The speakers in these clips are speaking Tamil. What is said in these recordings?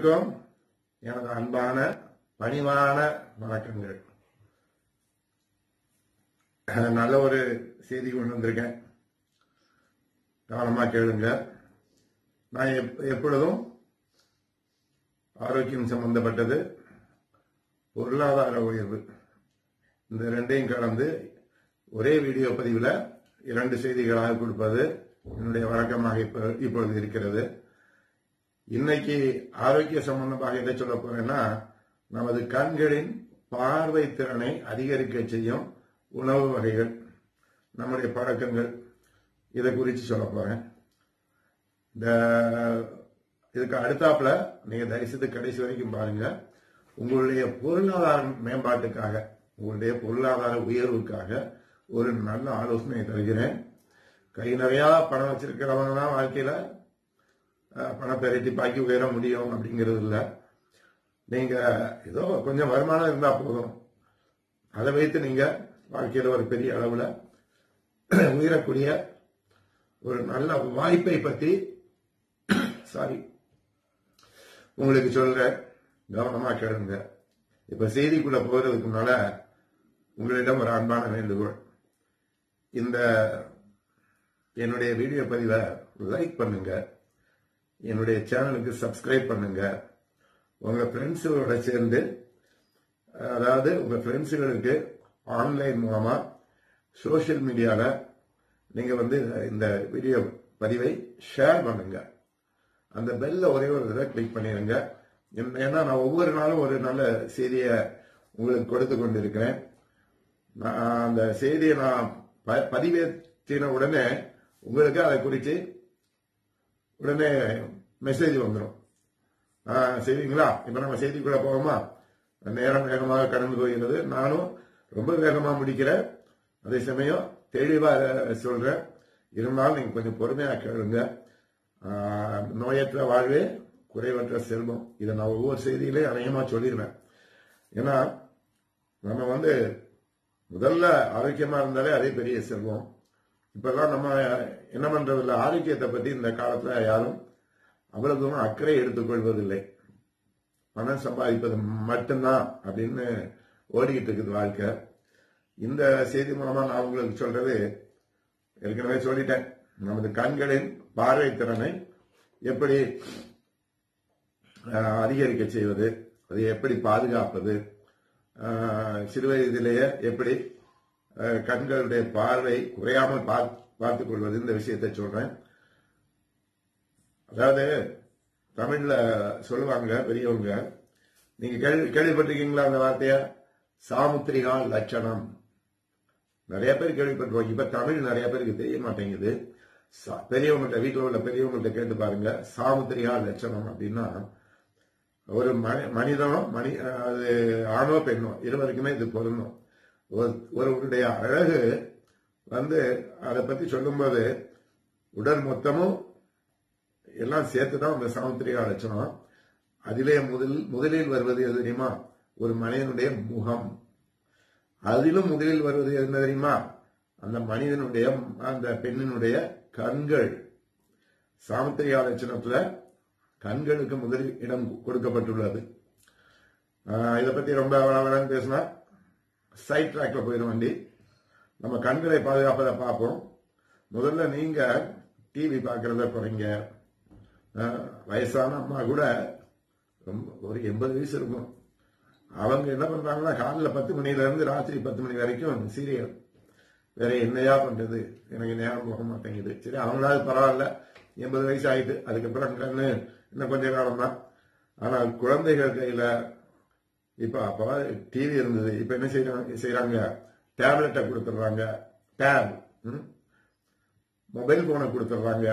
அனைவருக்கும் எனது அன்பான பணிவான வணக்கங்கள் நல்ல ஒரு செய்தி கொண்டு வந்திருக்கேன் கவனமா கேளுங்க நான் எப்- எப்பொழுதும் ஆரோக்கியம் சம்பந்தப்பட்டது பொருளாதார உயர்வு இந்த ரெண்டையும் கலந்து ஒரே வீடியோ பதிவில் இரண்டு செய்திகளாக கொடுப்பது என்னுடைய வழக்கமாக இப்ப இப்பொழுது இருக்கிறது இன்னைக்கு ஆரோக்கிய சம்பந்தமாக எதை சொல்ல போறேன்னா நமது கண்களின் பார்வை திறனை அதிகரிக்க செய்யும் உணவு வகைகள் நம்முடைய பழக்கங்கள் இதை குறித்து சொல்ல போறேன் இந்த இதுக்கு அடுத்தாப்புல நீங்க தயவுசெய்து கடைசி வரைக்கும் பாருங்க உங்களுடைய பொருளாதார மேம்பாட்டுக்காக உங்களுடைய பொருளாதார உயர்வுக்காக ஒரு நல்ல ஆலோசனை தருகிறேன் கை நிறைய பணம் வச்சிருக்கிறவங்க தான் வாழ்க்கையில அஹ், பணத்தை ரெட்டிப்பாக்கி உயர முடியும் அப்படிங்கிறது இல்ல நீங்க ஏதோ கொஞ்சம் வருமானம் இருந்தா போதும் அதை வைத்து நீங்க வாழ்க்கையில ஒரு பெரிய அளவுல உயரக்கூடிய ஒரு நல்ல வாய்ப்பை பத்தி சாரி உங்களுக்கு சொல்றேன் கவனமா கேளுங்க இப்ப செய்திக்குள்ள போறதுக்கு முன்னால உங்களிடம் ஒரு அன்பான வேண்டுகோள் இந்த என்னுடைய வீடியோ பதிவை லைக் பண்ணுங்க என்னுடைய சேனலுக்கு சப்ஸ்கிரைப் பண்ணுங்க உங்க ஃப்ரெண்ட்ஸுகளோட சேர்ந்து அதாவது உங்க ஃப்ரெண்ட்ஸுகளுக்கு ஆன்லைன் மூலமா சோஷியல் மீடியால நீங்க வந்து இந்த வீடியோ பதிவை ஷேர் பண்ணுங்க அந்த பெல்ல ஒரே ஒரு தடவை கிளிக் பண்ணிடுங்க என்ன- ஏன்னா நான் ஒவ்வொரு நாளும் ஒரு நல்ல செய்தியை உங்களுக்கு கொடுத்து கொண்டிருக்கிறேன் நான் அந்த செய்தியை நான் ப- பதிவேற்றின உடனே உங்களுக்கு அதை குறித்து உடனே மெசேஜ் வந்துடும் சரிங்களா இப்ப நம்ம செய்திக்குள்ள போவோமா நேரம் வேகமாக கடந்து போகிறது நானும் ரொம்ப வேகமா முடிக்கிறேன் அதே சமயம் தெளிவா அஹ், சொல்றேன் இருந்தாலும் நீங்க கொஞ்சம் பொறுமையா கேளுங்க ஆஹ், நோயற்ற வாழ்வே குறைவற்ற செல்வம் இதை நான் ஒவ்வொரு செய்தியிலையும் அநேகமா சொல்லிடுவேன் ஏன்னா நம்ம வந்து முதல்ல ஆரோக்கியமா இருந்தாலே அதே பெரிய செல்வம் இப்பெல்லாம் நம்ம என்ன பண்றதில்ல ஆரோக்கியத்தை பத்தி இந்த காலத்துல யாரும் அவ்வளவு தூரம் அக்கறை எடுத்துக்கொள்வதில்லை பணம் சம்பாதிப்பது மட்டும்தான் அப்படின்னு ஓடிக்கிட்டு இருக்குது வாழ்க்கை இந்த செய்தி மூலமா நான் உங்களுக்கு சொல்றது ஏற்கனவே சொல்லிட்டேன் நமது கண்களின் பார்வை திறனை எப்படி ஆஹ், அதிகரிக்க செய்வது அதை எப்படி பாதுகாப்பது ஆஹ், சிறு வயதிலேயே எப்படி ஆஹ், கண்களுடைய பார்வை குறையாமல் பார்- பார்த்துக் கொள்வது இந்த விஷயத்தை சொல்றேன் அதாவது தமிழ்ல சொல்லுவாங்க பெரியவங்க நீங்க கேள்வி கேள்விப்பட்டிருக்கீங்களா அந்த வார்த்தைய சாமுத்திரிகா லட்சணம் நிறைய பேர் கேள்விப்பட்டிருக்கோம் இப்ப தமிழ் நிறைய பேருக்கு தெரிய மாட்டேங்குது சா- பெரியவங்கள்ட்ட வீட்டுல உள்ள பெரியவங்கள்ட்ட கேட்டு பாருங்க சாமுத்திரிகா லட்சணம் அப்படின்னா ஒரு மனி- மனிதனும் மனி அது ஆணோ பெண்ணோ இருவருக்குமே இது பொருந்தும் ஒரு- ஒருவருடைய அழகு வந்து அதை பத்தி சொல்லும்போது உடல் மொத்தமும் எல்லாம் சேர்த்து தான் அந்த சாமுத்திரிகா லட்சணம் அதிலே முதல் முதலில் வருவது எது தெரியுமா ஒரு மனிதனுடைய முகம் அதிலும் முதலில் வருவது என்ன தெரியுமா அந்த மனிதனுடைய அந்த பெண்ணினுடைய கண்கள் சாமுத்திரிகா லட்சணத்துல கண்களுக்கு முதல் இடம் கொடுக்கப்பட்டுள்ளது ஆஹ் இதை பத்தி ரொம்ப வளவளன்னு பேசினா சைட் ட்ராக்ல போயிடும் வண்டி நம்ம கண்களை பாதுகாப்பதை பார்ப்போம் முதல்ல நீங்க டிவி பார்க்கறத குறைங்க ஆஹ் வயசான அம்மா கூட ரொம்ப ஒரு எண்பது வயசு இருக்கும் அவங்க என்ன பண்றாங்கன்னா காலைல பத்து மணில இருந்து ராத்திரி பத்து மணி வரைக்கும் சீரியல் வேற என்னையா பண்றது எனக்கு நேரம் போக மாட்டேங்குது சரி அவங்களாவது பரவாயில்ல எண்பது வயசு ஆயிட்டு அதுக்கப்புறம் கண்ணு இன்னும் கொஞ்ச காலம் தான் ஆனால் குழந்தைகள் கையில இப்ப அப்ப டிவி இருந்தது இப்ப என்ன செய்யறாங்க செய்யறாங்க டேப்லெட்டை கொடுத்துடுறாங்க டேப் மொபைல் போனை கொடுத்துடுறாங்க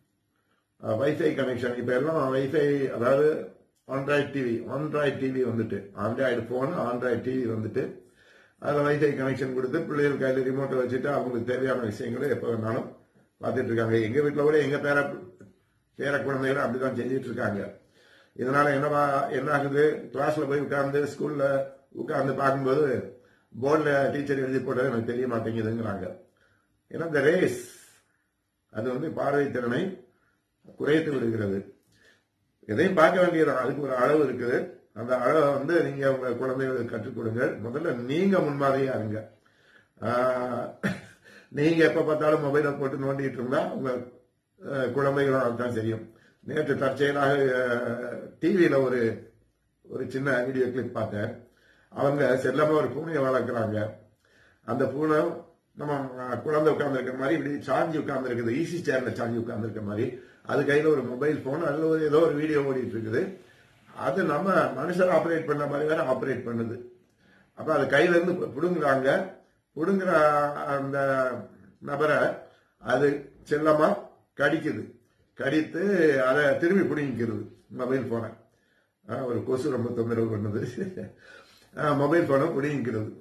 வைஃபை கனெக்ஷன் இப்ப எல்லாம் வைஃபை அதாவது ஆண்ட்ராய்டு டிவி ஆண்ட்ராய்டு டிவி வந்துட்டு ஆண்ட்ராய்டு போன் ஆண்ட்ராய்டு டிவி வந்துட்டு அதில் வைஃபை கனெக்ஷன் கொடுத்து பிள்ளைகள் கையில் ரிமோட்டை வச்சுட்டு அவங்களுக்கு தேவையான விஷயங்களை எப்போ வேணாலும் பார்த்துட்டு இருக்காங்க எங்க வீட்டில் கூட எங்க பேர பேர குழந்தைகளும் அப்படிதான் செஞ்சுட்டு இருக்காங்க இதனால என்னவா என்ன ஆகுது கிளாஸ்ல போய் உட்கார்ந்து ஸ்கூல்ல உட்கார்ந்து பார்க்கும்போது போர்டில் டீச்சர் எழுதி போட்டது எனக்கு தெரிய மாட்டேங்குதுங்கிறாங்க ஏன்னா இந்த ரேஸ் அது வந்து பார்வை திறனை குறைத்து விடுகிறது எதையும் பார்க்க வேண்டியது அதுக்கு ஒரு அளவு இருக்குது அந்த அளவை வந்து நீங்க உங்க குழந்தைகளுக்கு கற்றுக் கொடுங்க முதல்ல நீங்க முன்மாதிரியா இருங்க ஆஹ், நீங்க எப்ப பார்த்தாலும் மொபைலை போட்டு நோண்டிட்டு இருந்தா உங்க அஹ், குழந்தைகளும் அதுதான் தெரியும் நேற்று தற்செயலாக டிவியில ஒரு ஒரு சின்ன வீடியோ கிளிப் பார்த்தேன் அவங்க செல்லமா ஒரு பூனையை வளர்க்குறாங்க அந்த பூனை நம்ம அஹ், குழந்தை உட்கார்ந்துருக்க மாதிரி இப்படி சாஞ்சி உட்கார்ந்துருக்குது ஈஸி சேர்ல சாஞ்சி உட்கார்ந்துருக்க மாதிரி அது கையில ஒரு மொபைல் போன் அதுல ஒரு ஏதோ ஒரு வீடியோ ஓடிட்டு இருக்குது அது நம்ம மனுஷர் ஆபரேட் பண்ண மாதிரி வேற ஆபரேட் பண்ணுது அப்ப அது கையில இருந்து பு- புடுங்குறாங்க புடுங்குற அந்த நபரை அது செல்லமா கடிக்குது கடித்து அதை திரும்பி பிடிங்கிக்கிறது மொபைல் போனை ஆஹ் ஒரு கொசு ரொம்ப தொந்தரவு பண்ணுது ஆஹ் மொபைல் போனை பிடிங்கிக்கிறது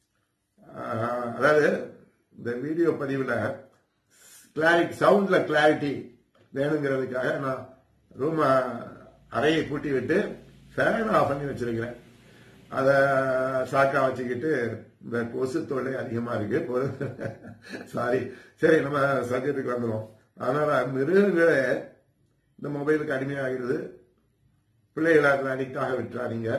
ஆஹ் அதாவது இந்த வீடியோ பதிவுல கிளாரிட்டி சவுண்ட்ல கிளாரிட்டி வேணுங்கிறதுக்காக நான் ரூம் அறையை கூட்டி விட்டு ஃபேன் ஆஃப் பண்ணி வச்சிருக்கிறேன் அத சாக்கா வச்சுக்கிட்டு இந்த கொசு தொல்லை அதிகமா இருக்கு சாரி சரி நம்ம சப்ஜெக்ட்டுக்கு வந்துடும் அதனால மிருகங்களே இந்த மொபைலுக்கு அடிமையாகிறது பிள்ளைகளை அதில் அடிக்ட் ஆக விட்டுறாதீங்க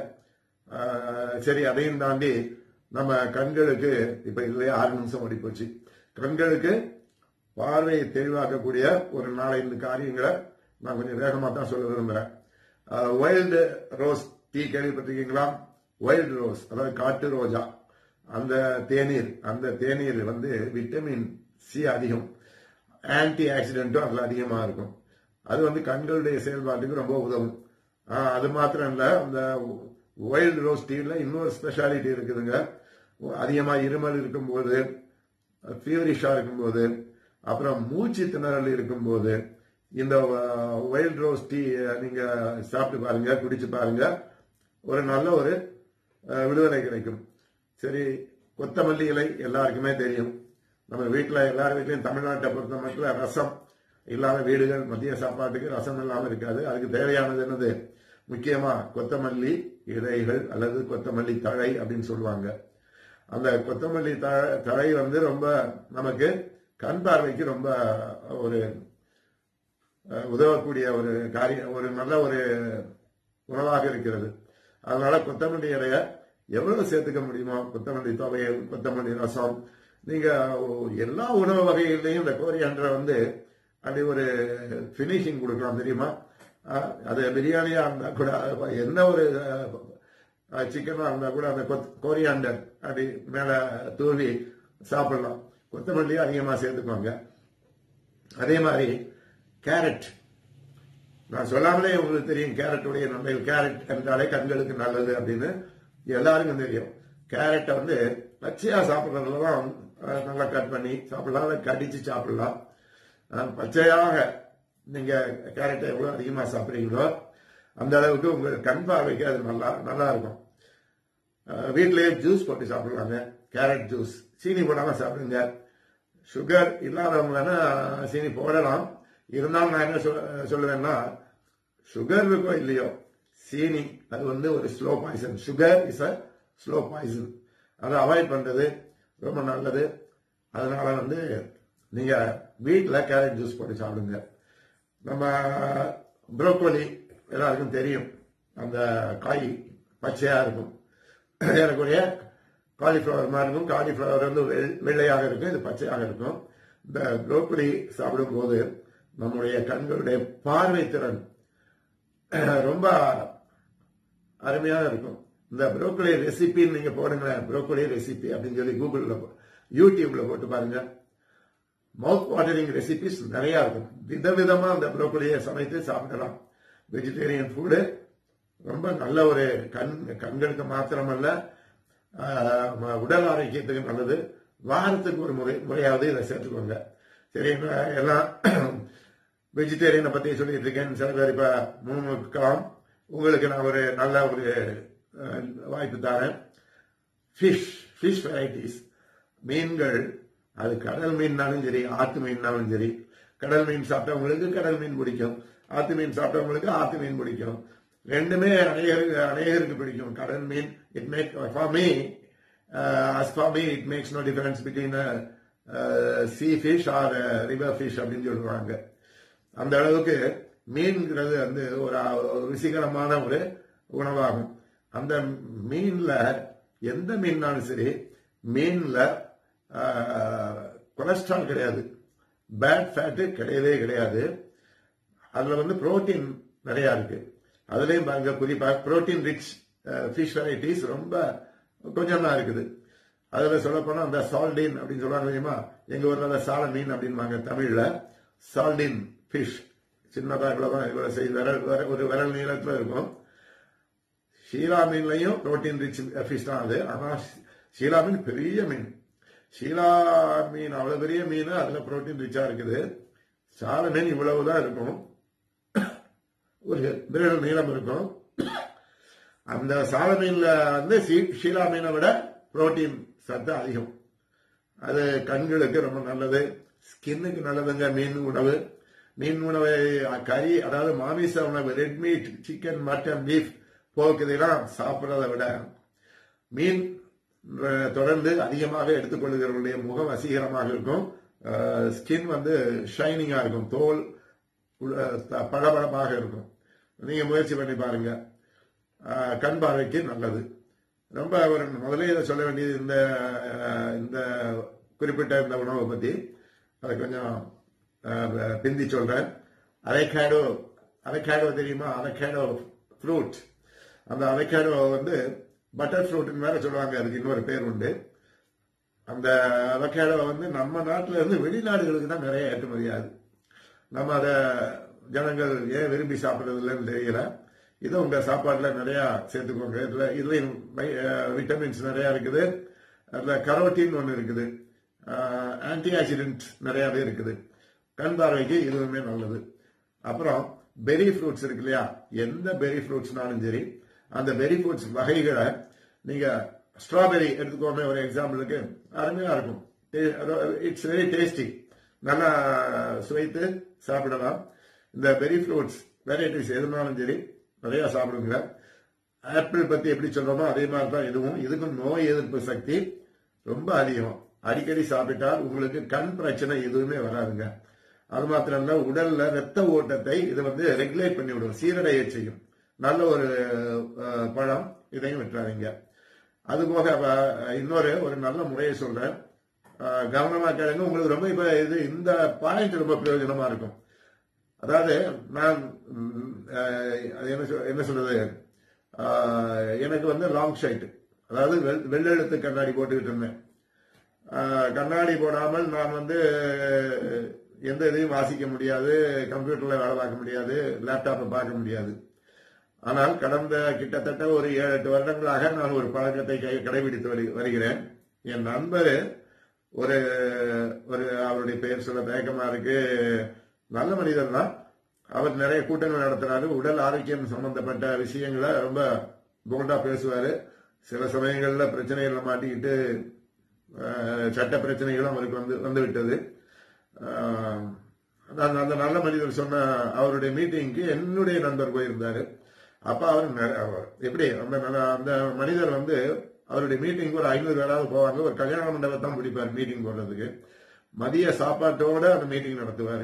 ஆஹ் சரி அதையும் தாண்டி நம்ம கண்களுக்கு இப்ப இல்லையா ஆறு நிமிஷம் ஓடி போச்சு கண்களுக்கு பார்வையை தெளிவாக்கக்கூடிய ஒரு நாலஞ்சு காரியங்களை நான் கொஞ்சம் வேகமா தான் சொல்ல விரும்புறேன் வைல்டு ரோஸ் டீ கேள்விப்பட்டிருக்கீங்களா வைல்டு ரோஸ் அதாவது காட்டு ரோஜா அந்த தேநீர் அந்த தேநீர் வந்து விட்டமின் சி அதிகம் ஆன்டி ஆக்சிடென்ட்டும் அதுல அதிகமா இருக்கும் அது வந்து கண்களுடைய செயல்பாட்டுக்கு ரொம்ப உதவும் ஆஹ் அது மாத்திரம் இல்ல அந்த வைல்டு ரோஸ் டீல இன்னொரு ஸ்பெஷாலிட்டி இருக்குதுங்க அதிகமா இருமல் இருக்கும்போது ஃபீவரிஷா இருக்கும்போது அப்புறம் மூச்சு திணறல் இருக்கும்போது இந்த வைல்ட் ரோஸ் டீ நீங்க சாப்பிட்டு பாருங்க குடிச்சு பாருங்க ஒரு நல்ல ஒரு அஹ், விடுதலை கிடைக்கும் சரி கொத்தமல்லி இலை எல்லாருக்குமே தெரியும் நம்ம வீட்டில் எல்லார் வீட்லயும் தமிழ்நாட்டை பொறுத்த மட்டும் ரசம் இல்லாத வீடுகள் மதிய சாப்பாட்டுக்கு ரசம் இல்லாம இருக்காது அதுக்கு தேவையானது என்னது முக்கியமா கொத்தமல்லி இலைகள் அல்லது கொத்தமல்லி தழை அப்படின்னு சொல்லுவாங்க அந்த கொத்தமல்லி த- தழை வந்து ரொம்ப நமக்கு கண் பார்வைக்கு ரொம்ப ஒரு அஹ், உதவக்கூடிய ஒரு காரியம் ஒரு நல்ல ஒரு உணவாக இருக்கிறது அதனால கொத்தமல்லி இலைய எவ்வளவு சேர்த்துக்க முடியுமோ கொத்தமல்லி துவையல் கொத்தமல்லி ரசம் நீங்க எல்லா உணவு வகைகள்லையும் இந்த கோரியாண்டரை வந்து அப்படி ஒரு ஃபினிஷிங் கொடுக்கலாம் தெரியுமா அஹ், அது பிரியாணியா இருந்தா கூட என்ன ஒரு சிக்கனா இருந்தா கூட அந்த கோரியாண்டர் அப்படி மேல தூவி சாப்பிடலாம் கொத்தமல்லி அதிகமா சேர்த்துக்கோங்க அதே மாதிரி கேரட் நான் சொல்லாமலே உங்களுக்கு தெரியும் கேரட்டுடைய நன்மைகள் கேரட் என்றாலே கண்களுக்கு நல்லது அப்படின்னு எல்லாருக்கும் தெரியும் கேரட்டை வந்து பச்சையா சாப்பிட்றதுல தான் அஹ், நல்லா கட் பண்ணி சாப்பிடலாம் அதை கடிச்சு சாப்பிடலாம் அஹ், பச்சையாக நீங்க கேரட்டை எவ்வளவு அதிகமா சாப்பிடுறீங்களோ அந்த அளவுக்கு உங்க கண் பார்வைக்கு அது நல்லா நல்லா இருக்கும் அஹ், வீட்டிலேயே ஜூஸ் போட்டு சாப்பிடலாங்க கேரட் ஜூஸ் சீனி போடாம சாப்பிடுங்க சுகர் இல்லாதவங்கன்னா சீனி போடலாம் இருந்தாலும் நான் என்ன சொல்ல- சொல்லுவேன்னா சுகர் இருக்கோ இல்லையோ சீனி அது வந்து ஒரு slow poison sugar is a slow poison அதை அவாய்ட் பண்றது ரொம்ப நல்லது அதனால வந்து நீங்க வீட்டில் கேரட் ஜூஸ் போட்டு சாப்பிடுங்க நம்ம ப்ரோக்கோலி எல்லாருக்கும் தெரியும் அந்த காய் பச்சையா இருக்கும் ஏறக்குறைய காலிஃப்ளவர் மாதிரி இருக்கும் காலிஃப்ளவர் வந்து வெள்- வெள்ளையாக இருக்கும் இது பச்சையாக இருக்கும் இந்த ப்ரோக்கோலி சாப்பிடும்போது நம்முடைய கண்களுடைய பார்வை திறன் அஹ், ரொம்ப அருமையாக இருக்கும் இந்த ப்ரோக்கோலி ரெசிபின்னு நீங்க போடுங்களேன் ப்ரோக்கோலி ரெசிபி அப்படின்னு சொல்லி கூகுள்ல போ- யூடியூப்ல போட்டு பாருங்க மவுத் வாட்டரிங் ரெசிபிஸ் நிறைய இருக்கும் விதவிதமா அந்த ப்ரோக்கோலியை சமைத்து சாப்பிடலாம் வெஜிடேரியன் ஃபுட்டு ரொம்ப நல்ல ஒரு கண் கண்களுக்கு மாத்திரமல்ல ஆஹ், ம- உடல் ஆரோக்கியத்துக்கு நல்லது வாரத்துக்கு ஒரு முறை முறையாவது இதை சேர்த்துக்கோங்க சரி நான் எல்லாம் வெஜிடேரியனை பத்தி சொல்லிட்டு இருக்கேன் சில பேர் இப்ப முன்முக்கலாம் உங்களுக்கு நான் ஒரு நல்ல ஒரு அஹ், வாய்ப்பு தரேன் ஃபிஷ் ஃபிஷ் வெரைட்டிஸ் மீன்கள் அது கடல் மீன்னாலும் சரி ஆத்து மீன்னாலும் சரி கடல் மீன் சாப்பிட்டவங்களுக்கு கடல் மீன் பிடிக்கும் ஆத்து மீன் சாப்பிட்டவங்களுக்கு ஆத்து மீன் பிடிக்கும் ரெண்டுமே அநேகருக்கு அநேகருக்கு பிடிக்கும் கடல் மீன் it make for me as for me it makes no difference between sea fish or river fish அப்படின்னு சொல்லுவாங்க அந்த அளவுக்கு மீன்கிறது வந்து ஒரு ஒரு ருசிகரமான ஒரு உணவாகும் அந்த மீன்ல எந்த மீன்னாலும் சரி மீன்ல கொலஸ்ட்ரால் கிடையாது பேட் ஃபேட்டு கிடையவே கிடையாது அதுல வந்து புரோட்டீன் நிறைய இருக்கு அதுலயும் பாருங்க குறிப்பா புரோட்டீன் ரிச் ஃபிஷ் வெரைட்டிஸ் ரொம்ப கொஞ்சம் தான் இருக்குது அதுல சொல்ல போனா அந்த சால்டின் அப்படின்னு சொல்லுவாங்க தெரியுமா எங்க ஊர்ல சால மீன் அப்படின்பாங்க தமிழ்ல சால்டின் ஃபிஷ் சின்னதா இவ்வளவுதான் இவ்வளவு செய்து விரல் விர- ஒரு விரல் நீளத்துல இருக்கும் ஷீலா மீன்லயும் புரோட்டீன் ரிச் ஃபிஷ் தான் அது ஆனா ஷீலா மீன் பெரிய மீன் ஷீலா மீன் அவ்வளவு பெரிய மீன் அதுல புரோட்டீன் ரிச்சா இருக்குது சால மீன் இவ்வளவுதான் இருக்கும் ஒரு விரல் நீளம் இருக்கும் அந்த சால மீன்ல வந்து சீ- ஷீலா மீனை விட புரோட்டீன் சத்து அதிகம் அது கண்களுக்கு ரொம்ப நல்லது ஸ்கின்னுக்கு நல்லதுங்க மீன் உணவு மீன் உணவை அஹ், கறி அதாவது மாமிச உணவு red meat chicken mutton beef pork இதெல்லாம் சாப்பிட்றதை விட மீன் அஹ், தொடர்ந்து அதிகமாக எடுத்துக்கொள்கிறவர்களுடைய முகம் வசீகரமாக இருக்கும் ஸ்கின் வந்து ஷைனிங்கா இருக்கும் தோல் உள்ள- த- பளபளப்பாக இருக்கும் நீங்க முயற்சி பண்ணி பாருங்க அஹ், கண் பார்வைக்கு நல்லது ரொம்ப ஒரு முதல்ல இதை சொல்ல வேண்டியது இந்த அஹ், இந்த குறிப்பிட்ட இந்த உணவை பத்தி அதை கொஞ்சம் அஹ், பிந்தி சொல்றேன் அரைக்காடோ அரைக்காடோ தெரியுமா அரைக்காடோ ஃப்ரூட் அந்த அரைக்காடோ வந்து பட்டர் ஃப்ரூட்னு வேற சொல்லுவாங்க அதுக்கு இன்னொரு பேர் உண்டு அந்த அவகேடோ வந்து நம்ம நாட்டுல இருந்து வெளிநாடுகளுக்கு தான் நிறைய ஏற்றுமதி ஆகுது நம்ம அதை ஜனங்கள் ஏன் விரும்பி சாப்பிடுறது இல்லைன்னு தெரியல இது உங்க சாப்பாட்டுல நிறைய சேர்த்துக்கோங்க இதுல இதுலயும் விட்டமின்ஸ் நிறைய இருக்குது அதுல கரோட்டின் ஒன்று இருக்குது ஆன்டி ஆக்சிடென்ட் நிறையவே இருக்குது கண் பார்வைக்கு இதுவுமே நல்லது அப்புறம் பெரி ஃப்ரூட்ஸ் இருக்கு இல்லையா எந்த பெரி ஃப்ரூட்ஸ்னாலும் சரி அந்த பெரி ஃப்ரூட்ஸ் வகைகளை நீங்க ஸ்ட்ராபெரி எடுத்துக்கோமே ஒரு எக்ஸாம்பிளுக்கு அருமையா இருக்கும் இட்ஸ் வெரி டேஸ்டி நல்லா சுவைத்து சாப்பிடலாம் இந்த பெரி ஃப்ரூட்ஸ் வெரைட்டிஸ் எதுனாலும் சரி நிறைய சாப்பிடுங்க ஆப்பிள் பத்தி எப்படி சொல்றோமோ அதே மாதிரி தான் இதுவும் இதுக்கும் நோய் எதிர்ப்பு சக்தி ரொம்ப அதிகம் அடிக்கடி சாப்பிட்டால் உங்களுக்கு கண் பிரச்சனை எதுவுமே வராதுங்க அது மாத்திரம் இல்ல உடல்ல ரத்த ஓட்டத்தை இது வந்து ரெகுலேட் பண்ணி விடும் சீரடைய செய்யும் நல்ல ஒரு அஹ், பழம் இதையும் விட்டுறாதீங்க அது போக அஹ், இன்னொரு ஒரு நல்ல முறையை சொல்றேன் அஹ், கவனமா கேளுங்க உங்களுக்கு ரொம்ப இப்ப இது இந்த பாயிண்ட் ரொம்ப பிரயோஜனமா இருக்கும் அதாவது நான் ம், அஹ், அது என்ன சொல்- என்ன சொல்றது அஹ், எனக்கு வந்து லாங் ஷைட் அதாவது வெள்- வெள்ளெழுத்து கண்ணாடி போட்டுக்கிட்டு இருந்தேன் அஹ், கண்ணாடி போடாமல் நான் வந்து எந்த இதையும் வாசிக்க முடியாது கம்ப்யூட்டர்ல வேலை பார்க்க முடியாது லேப்டாப்பை பார்க்க முடியாது ஆனால் கடந்த கிட்டத்தட்ட ஒரு ஏழு எட்டு வருடங்களாக நான் ஒரு பழக்கத்தை கை- கடைபிடித்து வரு- வருகிறேன் என் நண்பர் ஒரு ஒரு அவருடைய பெயர் சொல்ல தயக்கமா இருக்கு நல்ல மனிதர் தான் அவர் நிறைய கூட்டங்கள் நடத்துறாரு உடல் ஆரோக்கியம் சம்பந்தப்பட்ட விஷயங்களை ரொம்ப போல்டா பேசுவாரு சில சமயங்கள்ல பிரச்சனைகளை மாட்டிக்கிட்டு அஹ், சட்ட பிரச்சனைகளும் அவருக்கு வந்து வந்து விட்டது அஹ், நான் அந்த நல்ல மனிதர் சொன்ன அவருடைய மீட்டிங்க்கு என்னுடைய நண்பர் போயிருந்தாரு அப்ப அவர் நெ- அவர் எப்படி அந்த நல்ல- அந்த மனிதர் வந்து அவருடைய மீட்டிங் ஒரு ஐநூறு பேராவது போவாங்க ஒரு கல்யாண மண்டபம் தான் பிடிப்பார் மீட்டிங் போடுறதுக்கு மதிய சாப்பாட்டோட அந்த மீட்டிங் நடத்துவாரு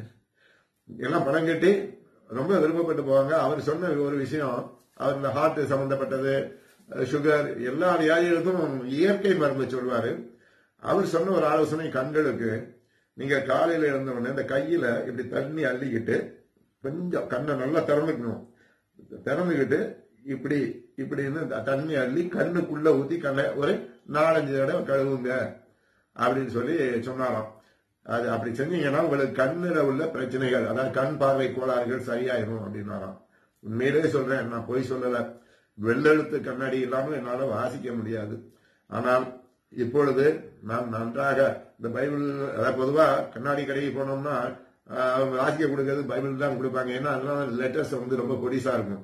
எல்லாம் பணம் கட்டி ரொம்ப விருப்பப்பட்டு போவாங்க அவர் சொன்ன ஒரு விஷயம் அவர் இந்த ஹார்ட் சம்பந்தப்பட்டது சுகர் எல்லா வியாதிகளுக்கும் இயற்கை மருந்து சொல்வாரு அவர் சொன்ன ஒரு ஆலோசனை கண்களுக்கு நீங்க காலையில எழுந்த உடனே இந்த கையில இப்படி தண்ணி அள்ளிக்கிட்டு கொஞ்சம் கண்ணை நல்லா திறந்துக்கணும் திறந்துக்கிட்டு இப்படி இப்படின்னு இந்த தண்ணி அள்ளி கண்ணுக்குள்ள ஊத்தி கண்ணை ஒரு நாலஞ்சு தடவை கழுவுங்க அப்படின்னு சொல்லி சொன்னாராம் அது அப்படி செஞ்சீங்கன்னா உங்களுக்கு கண்ணுல உள்ள பிரச்சனைகள் அதாவது கண் பார்வை கோளாறுகள் சரியாயிரும் அப்படின்னாராம் உண்மையிலேயே சொல்றேன் நான் போய் சொல்லல வெள்ளெழுத்து கண்ணாடி இல்லாமல் என்னால வாசிக்க முடியாது ஆனால் இப்பொழுது நான் நன்றாக இந்த பைபிள் அதாவது பொதுவா கண்ணாடி கடைக்கு போனோம்னா ஆஹ், அவங்க வாசிக்க கொடுக்கறது பைபிள் தான் கொடுப்பாங்க ஏன்னா அதனால லெட்டர்ஸ் வந்து ரொம்ப பொடிசா இருக்கும்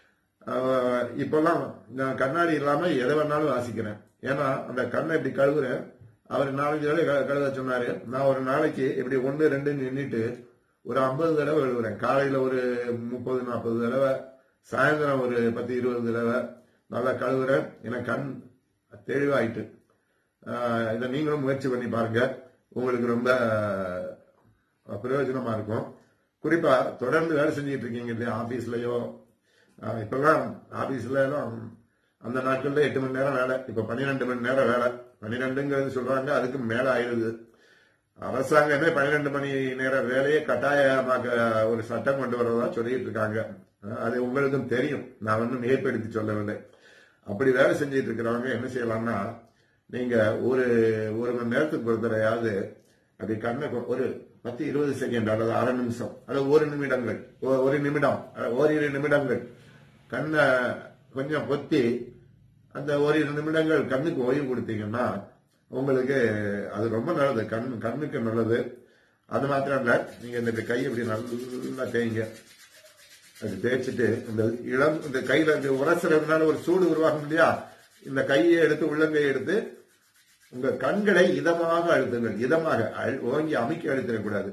ஆஹ், இப்பெல்லாம் நான் கண்ணாடி இல்லாம எதை வேணாலும் வாசிக்கிறேன் ஏன்னா அந்த கண்ணை இப்படி கழுவுறேன் அவர் நாலஞ்சு தடவை க- கழுவ சொன்னாரு நான் ஒரு நாளைக்கு இப்படி ஒன்று ரெண்டு நின்னுட்டு ஒரு ஐம்பது தடவை எழுதுறேன் காலையில ஒரு முப்பது நாற்பது தடவை சாயந்தரம் ஒரு பத்து இருபது தடவை நல்லா கழுவுறேன் எனக்கு கண் தெளிவாயிட்டு ஆஹ் இதை நீங்களும் முயற்சி பண்ணி பாருங்க உங்களுக்கு ரொம்ப அஹ், பிரயோஜனமா இருக்கும் குறிப்பா தொடர்ந்து வேலை செஞ்சுட்டு இருக்கீங்க இல்லையா ஆபீஸ்லயோ ஆஹ் இப்பெல்லாம் ஆபீஸ்ல எல்லாம் அந்த நாட்கள்ல எட்டு மணி நேரம் வேலை இப்ப பன்னிரெண்டு மணி நேரம் வேலை பன்னிரெண்டுங்கிறது சொல்றாங்க அதுக்கு மேல ஆயிடுது அரசாங்கமே பன்னிரெண்டு மணி நேர வேலையை கட்டாயமாக்க ஒரு சட்டம் கொண்டு வரதா சொல்லிட்டு இருக்காங்க அஹ் அது உங்களுக்கும் தெரியும் நான் வந்து மிகைப்படுத்தி சொல்லவில்லை அப்படி வேலை செஞ்சிட்டு இருக்கிறவங்க என்ன செய்யலாம்னா நீங்க ஒரு ஒரு மணி நேரத்துக்கு ஒரு தடவையாவது அப்படி கண்ணை கொ- ஒரு பத்து இருபது செகண்ட் அல்லது அரை நிமிஷம் அல்லது ஒரு நிமிடங்கள் ஒ- ஒரு நிமிடம் அஹ் ஓரிரு நிமிடங்கள் கண்ணை கொஞ்சம் பொத்தி அந்த ஓரிரு நிமிடங்கள் கண்ணுக்கு ஓய்வு கொடுத்தீங்கன்னா உங்களுக்கு அது ரொம்ப நல்லது கண் கண்ணுக்கு நல்லது அது மாத்திரம் இல்ல நீங்க இந்த கை இப்படி நல்லா தேய்ங்க அது தேய்ச்சிட்டு இந்த இளம் இந்த கையில இந்த உரசுறதுனால ஒரு சூடு உருவாகும் இல்லையா இந்த கையை எடுத்து உள்ளங்கையை எடுத்து உங்க கண்களை இதமாக அழுத்துங்கள் இதமாக அழு- ஓங்கி அமைக்க அழுத்திடக்கூடாது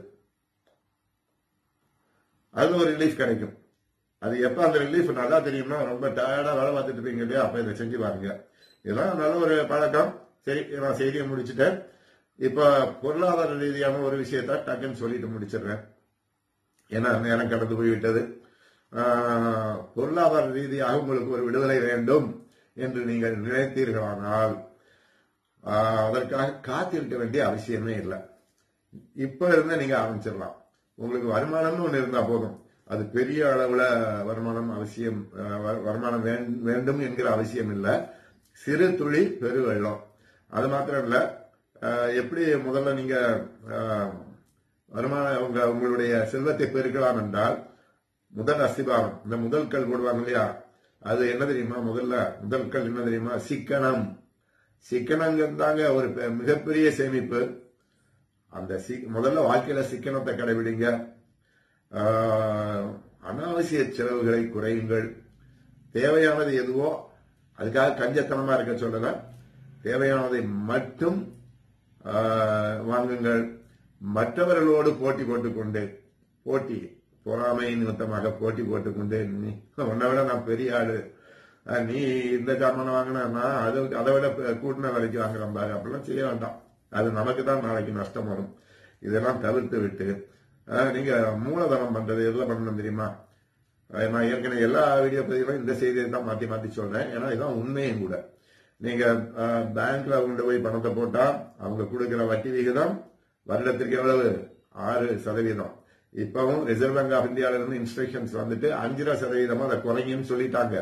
அதுல ஒரு ரிலீஃப் கிடைக்கும் அது எப்ப அந்த ரிலீஃப் நல்லா தெரியும்னா ரொம்ப டயர்டா வேலை பார்த்துட்டு இருப்பீங்க இல்லையா அப்ப இதை செஞ்சு பாருங்க இதெல்லாம் நல்ல ஒரு பழக்கம் சரி நான் செய்தியை முடிச்சுட்டேன் இப்ப பொருளாதார ரீதியான ஒரு விஷயத்த டக்குன்னு சொல்லிட்டு முடிச்சிடுறேன் ஏன்னா நேரம் கடந்து போய்விட்டது ஆஹ், பொருளாதார ரீதியாக உங்களுக்கு ஒரு விடுதலை வேண்டும் என்று நீங்கள் நினைத்தீர்களானால் ஆஹ், அதற்காக காத்திருக்க வேண்டிய அவசியமே இல்லை இப்ப இருந்து நீங்க ஆரம்பிச்சிடலாம் உங்களுக்கு வருமானம்னு ஒண்ணு இருந்தா போதும் அது பெரிய அளவுல வருமானம் அவசியம் அஹ், வ- வருமானம் வேண்- வேண்டும் என்கிற அவசியம் இல்ல சிறு துளி பெருவெள்ளம் அது மாத்திரம் இல்ல அஹ், எப்படி முதல்ல நீங்க அஹ், வருமான உங்க உங்களுடைய செல்வத்தை பெருக்கலாம் என்றால் முதல் அஸ்திபாரம் இந்த முதல் கல் போடுவாங்க இல்லையா அது என்ன தெரியுமா முதல்ல முதல் கல் என்ன தெரியுமா சிக்கனம் சிக்கனங்கிறது தாங்க ஒரு பெ- மிகப்பெரிய சேமிப்பு அந்த சி- முதல்ல வாழ்க்கையில சிக்கனத்தை கடைபிடிங்க ஆஹ், அனாவசிய செலவுகளை குறையுங்கள் தேவையானது எதுவோ அதுக்காக கஞ்சத்தனமா இருக்க சொல்லல தேவையானதை மட்டும் ஆஹ், வாங்குங்கள் மற்றவர்களோடு போட்டி போட்டுக்கொண்டு போட்டி பொறாமை நிமித்தமாக போட்டி போட்டுக்கொண்டு நீ உன்னை விட நான் பெரிய ஆளு அஹ், நீ இந்த ஜாமான் வாங்கினா நான் அதை அதை விட பெ- கூட்டின விலைக்கு வாங்குறேன் பாரு அப்படிலாம் செய்ய வேண்டாம் அது நமக்கு தான் நாளைக்கு நஷ்டம் வரும் இதெல்லாம் தவிர்த்து விட்டு அஹ், நீங்க மூலதனம் பண்றது எதுல பண்ணணும் தெரியுமா அஹ், நான் ஏற்கனவே எல்லா வீடியோ பதிவுகளும் இந்த செய்தியை தான் மாத்தி மாத்தி சொல்றேன் ஏன்னா இதான் உண்மையும் கூட நீங்க அஹ், பேங்க்ல கொண்டு போய் பணத்தை போட்டா அவங்க கொடுக்கிற வட்டி விகிதம் வருடத்திற்கு எவ்வளவு ஆறு சதவீதம் இப்பவும் ரிசர்வ் பேங்க் ஆஃப் இந்தியால இருந்து இன்ஸ்ட்ரக்ஷன்ஸ் வந்துட்டு அஞ்சரை சதவீதமா அதை குறைங்கன்னு சொல்லிட்டாங்க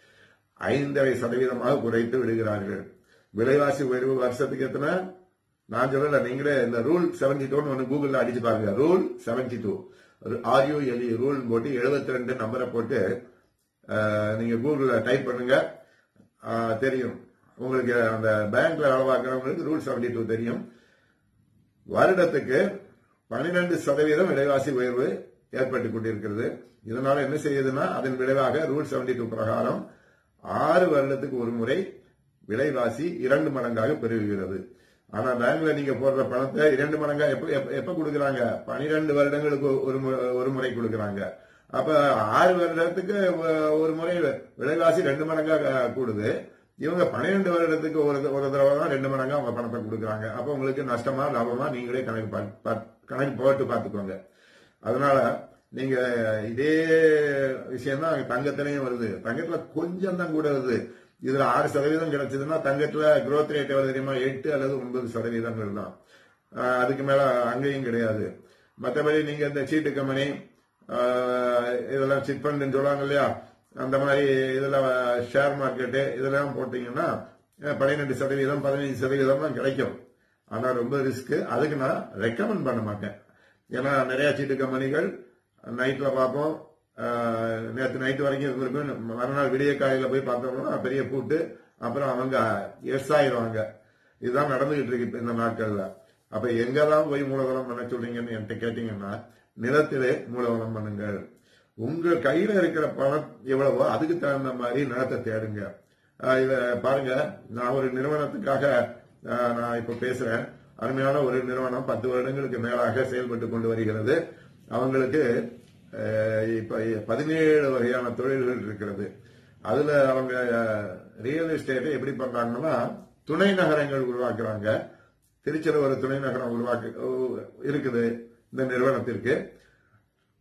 ஐந்தரை சதவீதமாக குறைத்து விடுகிறார்கள் விலைவாசி உயர்வு வருஷத்துக்கு எத்தனை நான் சொல்லல நீங்களே இந்த ரூல் செவன்டி டூன்னு ஒன்று கூகுள்ல அடிச்சு பாருங்க rule seventy two R U L E rule போட்டு 72 ரெண்டு நம்பரை போட்டு அஹ், நீங்க கூகுள்ல டைப் பண்ணுங்க அஹ், தெரியும் உங்களுக்கு அந்த பேங்க்ல வேலை பார்க்கறவங்களுக்கு ரூல் செவன்டி டூ தெரியும் வருடத்துக்கு பன்னிரண்டு சதவீதம் விலைவாசி உயர்வு ஏற்பட்டுக் கொண்டிருக்கிறது இதனால என்ன செய்யுதுன்னா அதன் விளைவாக ரூல் செவன்டி டூ பிரகாரம் ஆறு வருடத்துக்கு ஒரு முறை விலைவாசி இரண்டு மடங்காக பெருகுகிறது ஆனா பேங்க்ல நீங்க போடுற பணத்தை இரண்டு மடங்கா எப்ப எப்ப- எப்ப கொடுக்கறாங்க பனிரெண்டு வருடங்களுக்கு ஒரு மு- ஒரு முறை கொடுக்கறாங்க அப்ப ஆறு வருடத்துக்கு ஒ- ஒரு முறை விலைவாசி ரெண்டு மடங்கா அஹ், கூடுது இவங்க பன்னிரெண்டு வருடத்துக்கு ஒரு ஒரு தடவை தான் ரெண்டு மடங்கா அவங்க பணத்தை கொடுக்கறாங்க அப்ப உங்களுக்கு நஷ்டமா லாபமா நீங்களே கணக்கு பா- பா- கணக்கு போட்டு பாத்துக்கோங்க அதனால நீங்க இதே விஷயம் தான் தங்கத்திலையும் வருது தங்கத்துல கொஞ்சம் தான் கூட வருது இதுல ஆறு சதவீதம் கிடைச்சதுன்னா தங்கத்துல growth ரேட் எவ்வளவு தெரியுமா எட்டு அல்லது ஒன்பது சதவீதங்கள் தான் ஆஹ் அதுக்கு மேல அங்கேயும் கிடையாது மற்றபடி நீங்க இந்த சீட்டு கம்பெனி ஆஹ் இதெல்லாம் சிட் ஃபண்ட் சொல்லுவாங்க இல்லையா அந்த மாதிரி இதுல ஷேர் மார்க்கெட்டு இதெல்லாம் போட்டீங்கன்னா அஹ் பன்னிரெண்டு சதவீதம் பதினைஞ்சு சதவீதம் தான் கிடைக்கும் ஆனா ரொம்ப ரிஸ்க் அதுக்கு நான் ரெக்கமெண்ட் பண்ண மாட்டேன் ஏன்னா நிறைய சீட்டு கம்பெனிகள் நைட்ல பார்ப்போம் ஆஹ் நேத்து நைட் வரைக்கும் இருந்திருக்கும் மறுநாள் விடிய காலையில போய் பார்த்தோம்னா பெரிய பூட்டு அப்புறம் அவங்க எஸ் ஆயிடுவாங்க இதுதான் நடந்துகிட்டு இருக்கு இப்ப இந்த நாட்கள்ல அப்ப எங்கதான் போய் மூலதனம் பண்ண சொல்றீங்கன்னு என்கிட்ட கேட்டீங்கன்னா நிலத்திலே மூலதனம் பண்ணுங்கள் உங்க கையில இருக்கிற பணம் எவ்வளவோ அதுக்கு தகுந்த மாதிரி நிலத்தை தேடுங்க ஆஹ் இத பாருங்க நான் ஒரு நிறுவனத்துக்காக ஆஹ் நான் இப்ப பேசுறேன் அருமையான ஒரு நிறுவனம் பத்து வருடங்களுக்கு மேலாக செயல்பட்டு கொண்டு வருகிறது அவங்களுக்கு ஆஹ் இப்ப பதினேழு வகையான தொழில்கள் இருக்கிறது அதுல அவங்க ரியல் எஸ்டேட்டை எப்படி பண்றாங்கன்னா துணை நகரங்கள் உருவாக்குறாங்க திருச்சியில் ஒரு துணை நகரம் உருவாக்கு இருக்குது இந்த நிறுவனத்திற்கு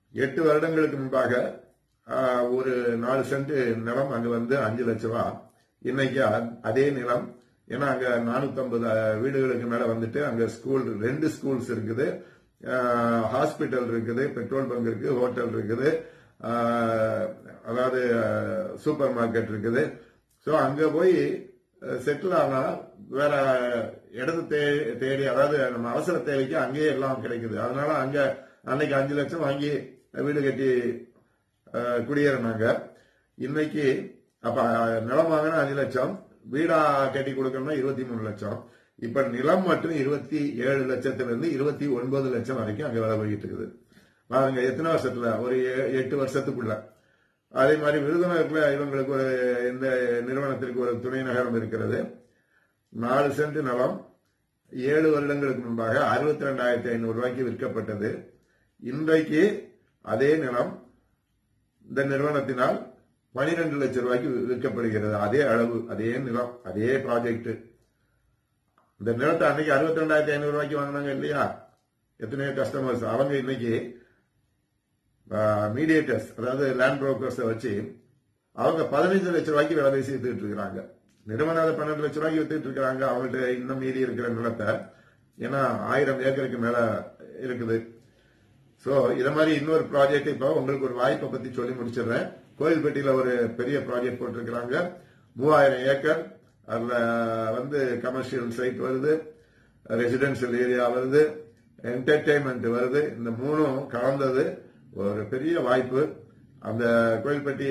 எட்டு வருடங்களுக்கு முன்பாக ஆஹ், ஒரு நாலு சென்ட் நிலம் அங்க வந்து அஞ்சு லட்சம் ரூபா இன்னைக்கு அ- அதே நிலம் ஏன்னா அங்க 450 வீடுகளுக்கு மேல வந்துட்டு அங்க ஸ்கூல் ரெண்டு ஸ்கூல்ஸ் இருக்குது ஹாஸ்பிட்டல் இருக்குது பெட்ரோல் பங்க் இருக்கு ஹோட்டல் இருக்குது ஆஹ், அதாவது சூப்பர் மார்க்கெட் இருக்குது ஸோ அங்க போய் செட்டில் ஆனா வேற இடத்து தே- தேடி அதாவது நம்ம அவசர தேவைக்கு அங்கேயே எல்லாம் கிடைக்குது அதனால அங்க அன்னைக்கு அஞ்சு லட்சம் வாங்கி வீடு கட்டி அஹ், குடியேறினாங்க இன்னைக்கு அப்ப அஹ், நிலம் வாங்கினா அஞ்சு லட்சம் வீடா கட்டி கொடுக்கணும்னா இருபத்தி மூணு லட்சம் இப்ப நிலம் மட்டும் இருபத்தி ஏழு லட்சத்துல இருந்து இருபத்தி ஒன்பது லட்சம் வரைக்கும் அங்க விலை போயிட்டு இருக்குது பாருங்க எத்தனை வருஷத்துல ஒரு எ- எட்டு வருஷத்துக்குள்ள அதே மாதிரி விருதுநகர்ல இவங்களுக்கு ஒரு இந்த நிறுவனத்திற்கு ஒரு துணை நகரம் இருக்கிறது நாலு சென்ட் நிலம் ஏழு வருடங்களுக்கு முன்பாக அறுபத்தி ரெண்டாயிரத்தி ஐநூறு ரூபாய்க்கு விற்கப்பட்டது இன்றைக்கு அதே நிலம் இந்த நிறுவனத்தினால் பனிரெண்டு லட்சம் ரூபாய்க்கு விற்கப்படுகிறது அதே அளவு அதே நிலம் அதே ப்ராஜெக்ட் இந்த நிலத்தை அன்னைக்கு அறுபத்தி ரெண்டாயிரத்தி ஐநூறு ரூபாய்க்கு வாங்கினாங்க இல்லையா எத்தனையோ கஸ்டமர்ஸ் அவங்க இன்னைக்கு மீடியேட்டர்ஸ் அதாவது லேண்ட் புரோக்கர்ஸை வச்சு அவங்க பதினஞ்சு லட்சம் ரூபாய்க்கு விலை பேசி வித்துட்டு இருக்கிறாங்க நிறுவனம் அதை பன்னெண்டு லட்சம் ரூபாய்க்கு வித்துட்டு இருக்கிறாங்க அவங்கள்ட்ட இன்னும் மீதி இருக்கிற நிலத்தை ஏன்னா ஆயிரம் ஏக்கருக்கு மேல இருக்குது சோ இத மாதிரி இன்னொரு ப்ராஜெக்ட் இப்போ உங்களுக்கு ஒரு வாய்ப்பை பத்தி சொல்லி முடிச்சிடுறேன் கோயில்பட்டியில ஒரு பெரிய ப்ராஜெக்ட் போட்டிருக்கிறாங்க மூவாயிரம் ஏக்கர் அதுல வந்து கமர்ஷியல் சைட் வருது ரெசிடென்சியல் ஏரியா வருது என்டர்டைன்மெண்ட் வருது இந்த மூணும் கலந்தது ஒரு பெரிய வாய்ப்பு அந்த கோயில்பட்டி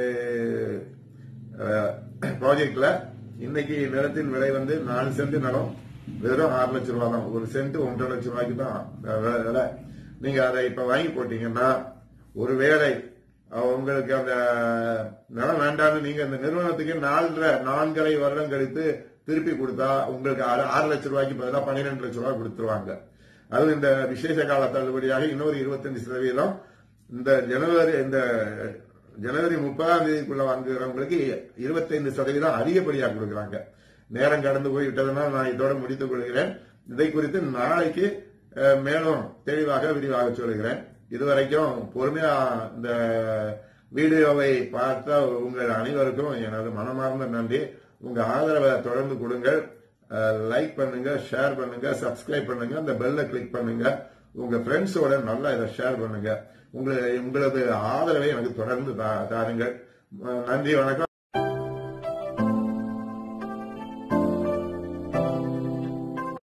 ப்ராஜெக்ட்ல இன்னைக்கு நிலத்தின் விலை வந்து நாலு சென்ட் நிலம் வெறும் ஆறு லட்சம் ரூபாய் தான் ஒரு சென்ட் ஒன்றரை லட்சம் ரூபாய்க்கு தான் வி- விலை நீங்க அதை இப்ப வாங்கி போட்டீங்கன்னா ஒருவேளை அஹ், உங்களுக்கு அந்த நிலம் வேண்டாம்னு நீங்க அந்த நிறுவனத்துக்கு நாலரை நான்கரை வருடம் கழித்து திருப்பி கொடுத்தா உங்களுக்கு ஆறு ஆறு லட்சம் ரூபாய்க்கு பதிலாக பன்னிரெண்டு லட்சம் ரூபாய் கொடுத்துருவாங்க அதுவும் இந்த விசேஷ கால தள்ளுபடியாக இன்னொரு இருபத்தஞ்சு சதவீதம் இந்த ஜனவரி இந்த ஜனவரி முப்பதாம் தேதிக்குள்ள வாங்குறவங்களுக்கு இருபத்தைந்து சதவீதம் அதிகப்படியாக கொடுக்குறாங்க நேரம் கடந்து போய் விட்டதனால் நான் இதோட முடித்துக் கொள்கிறேன் இதை குறித்து நாளைக்கு அஹ், மேலும் தெளிவாக விரிவாக சொல்கிறேன் இதுவரைக்கும் பொறுமையா இந்த வீடியோவை பார்த்த உங்கள் அனைவருக்கும் எனது மனமார்ந்த நன்றி உங்க ஆதரவை தொடர்ந்து கொடுங்கள் லைக் பண்ணுங்க ஷேர் பண்ணுங்க சப்ஸ்கிரைப் பண்ணுங்க அந்த பெல்ல கிளிக் பண்ணுங்க உங்க ஃப்ரெண்ட்ஸோட நல்லா இதை ஷேர் பண்ணுங்க உங்களை உங்களது ஆதரவை எனக்கு தொடர்ந்து தா- தாருங்கள் அஹ் நன்றி வணக்கம்